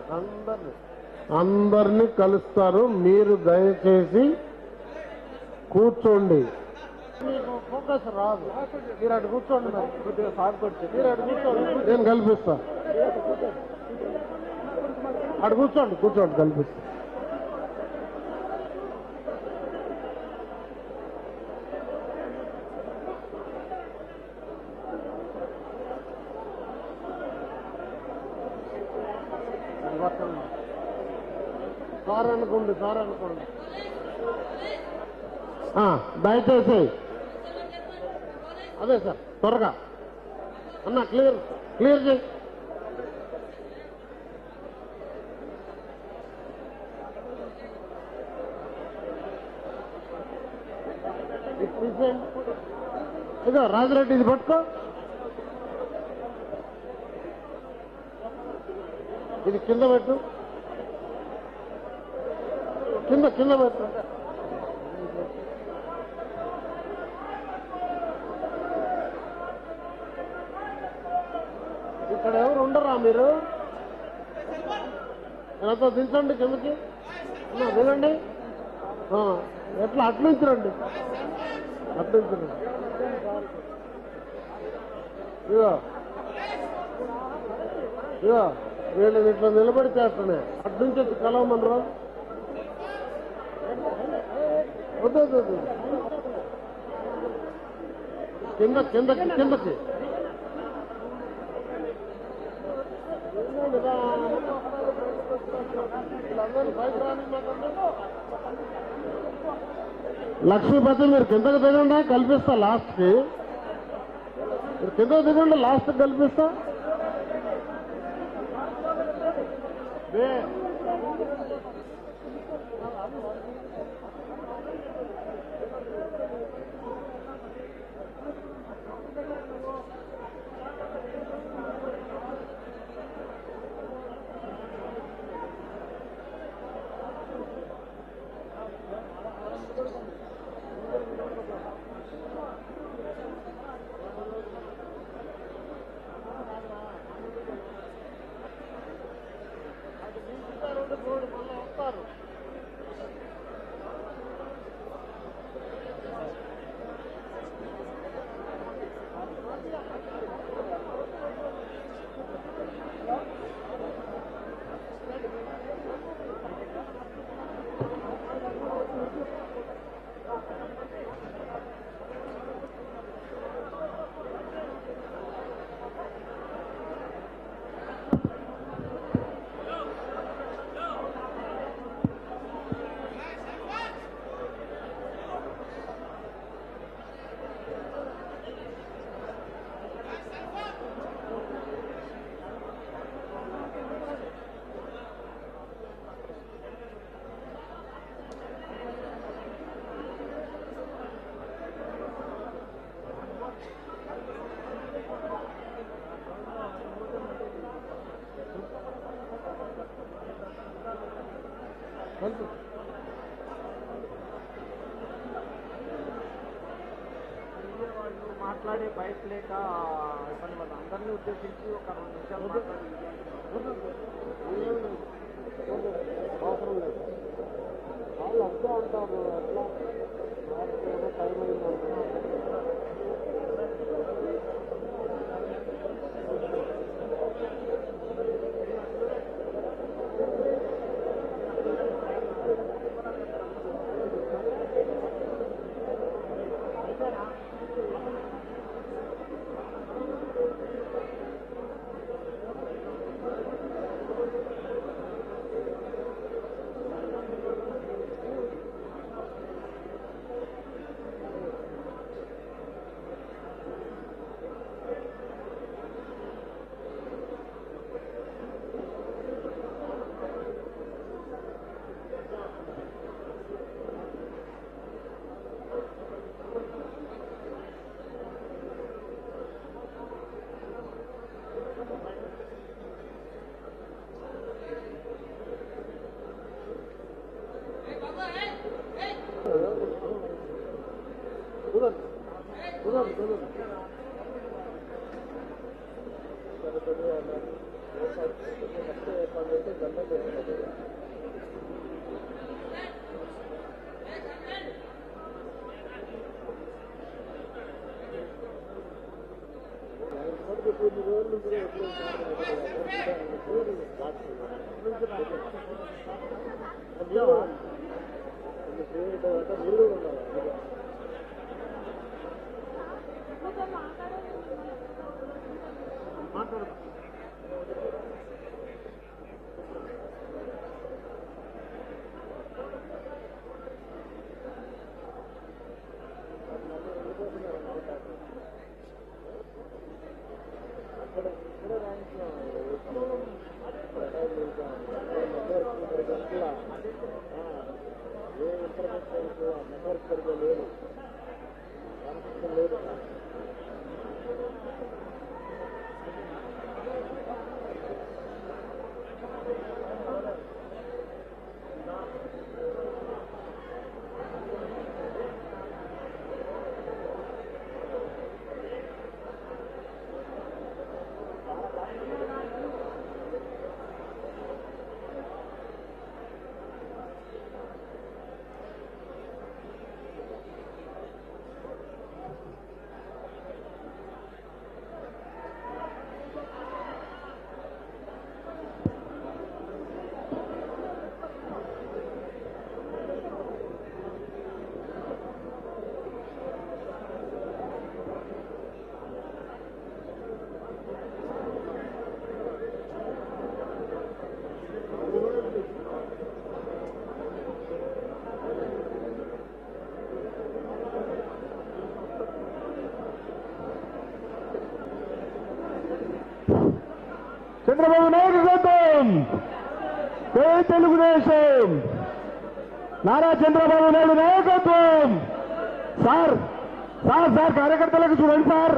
అందరిని అందరినీ కలుస్తారు మీరు దయచేసి కూర్చోండి మీకు ఫోకస్ రాదు మీరు అటు కూర్చోండి మరి. కొద్దిగా సాగుకొచ్చి మీరు అటు కూర్చోండి నేను కల్పిస్తా అటు కూర్చోండి కూర్చోండి కల్పిస్తా సార్ అనుకోండి సార్ అనుకోండి ఆ, దయచేసి అదే సార్ త్వరగా అన్న క్లియర్ క్లియర్ చేయి ఇది తీసేయండి. ఇదో రాజరెడ్డి ఇది పట్టుకో ఇది కింద పెట్టు కింద కింద పెట్టు ఇక్కడ ఎవరు ఉండరా మీరు ఎంతో దించండి కిందకి అన్నా, దిగండి ఆ, ఎట్లా అట్నుంచి రండి అట్నుంచి రండి ఇగో ఇగో వీళ్ళు ఇట్లా నిలబడి చేస్తున్నాయి అట్నుంచి వచ్చి కలవమనరు వద్దు వద్దు వద్దు కింద కిందకి కిందకి లక్ష్మీపతి మీరు కిందకు దిగండి కల్పిస్తా లాస్ట్ కి మీరు కిందకు దిగండి లాస్ట్ కల్పిస్తా బే. వాళ్ళు మాట్లాడే బయట లేక ఇబ్బంది పడతారు అందరినీ ఉద్దేశించి ఒక రెండు నిమిషాలు మాట్లాడి అవసరం లేదు వాళ్ళు అంతే అంటారు ఎట్లా వాళ్ళకి ఏదో టైం అయిందంటున్నారు కుదరదు కుదరదు కుదరదు చంద్రబాబు నాయకత్వం జై తెలుగుదేశం నారా చంద్రబాబు నాయుడు నాయకత్వం సార్ సార్ సార్ కార్యకర్తలకు చూడండి సార్